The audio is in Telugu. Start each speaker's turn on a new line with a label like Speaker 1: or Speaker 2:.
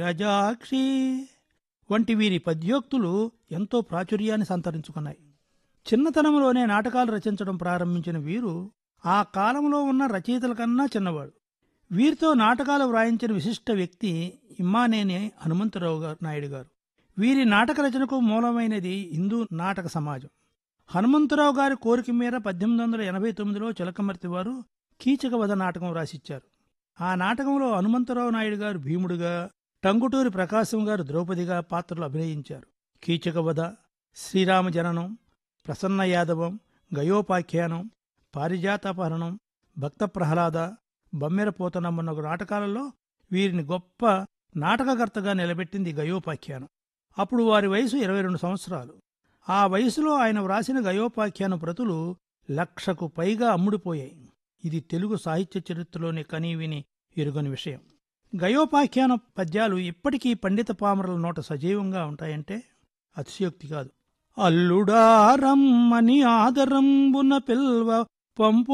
Speaker 1: రజాక్షి వంటి వీరి పద్యోక్తులు ఎంతో ప్రాచుర్యాన్ని సంతరించుకున్నాయి చిన్నతనంలోనే నాటకాలు రచించడం ప్రారంభించిన వీరు ఆ కాలంలో ఉన్న రచయితల కన్నా చిన్నవాడు వీరితో నాటకాలు వ్రాయించిన విశిష్ట వ్యక్తి ఇమ్మానేని హనుమంతరావు గారు నాయుడు గారు వీరి నాటక రచనకు మూలమైనది హిందూ నాటక సమాజం హనుమంతరావు గారి కోరిక మేర పద్దెనిమిది వందల ఎనభై తొమ్మిదిలో చిలకమర్తి వారు కీచకవధ నాటకం రాసిచ్చారు ఆ నాటకంలో హనుమంతరావు నాయుడు గారు భీముడిగా టంగుటూరి ప్రకాశం గారు ద్రౌపదిగా పాత్రలు అభినయించారు కీచకవధ శ్రీరామ జననం ప్రసన్న యాదవం గయోపాఖ్యానం పారిజాతాపహరణం భక్త ప్రహ్లాద బమ్మెర పోతనమ్మన్న నాటకాలలో వీరిని గొప్ప నాటకకర్తగా నిలబెట్టింది గయోపాఖ్యానం అప్పుడు వారి వయసు ఇరవై రెండు సంవత్సరాలు ఆ వయసులో ఆయన వ్రాసిన గయోపాఖ్యాన ప్రతులు లక్షకు పైగా అమ్ముడిపోయాయి ఇది తెలుగు సాహిత్య చరిత్రలోని కనీవిని ఎరుగని విషయం గయోపాఖ్యాన పద్యాలు ఇప్పటికీ పండిత పామరుల నోట సజీవంగా ఉంటాయంటే అతిశయోక్తి కాదు అల్లుడారమ్మని ఆదరంబున పిల్వ పంపు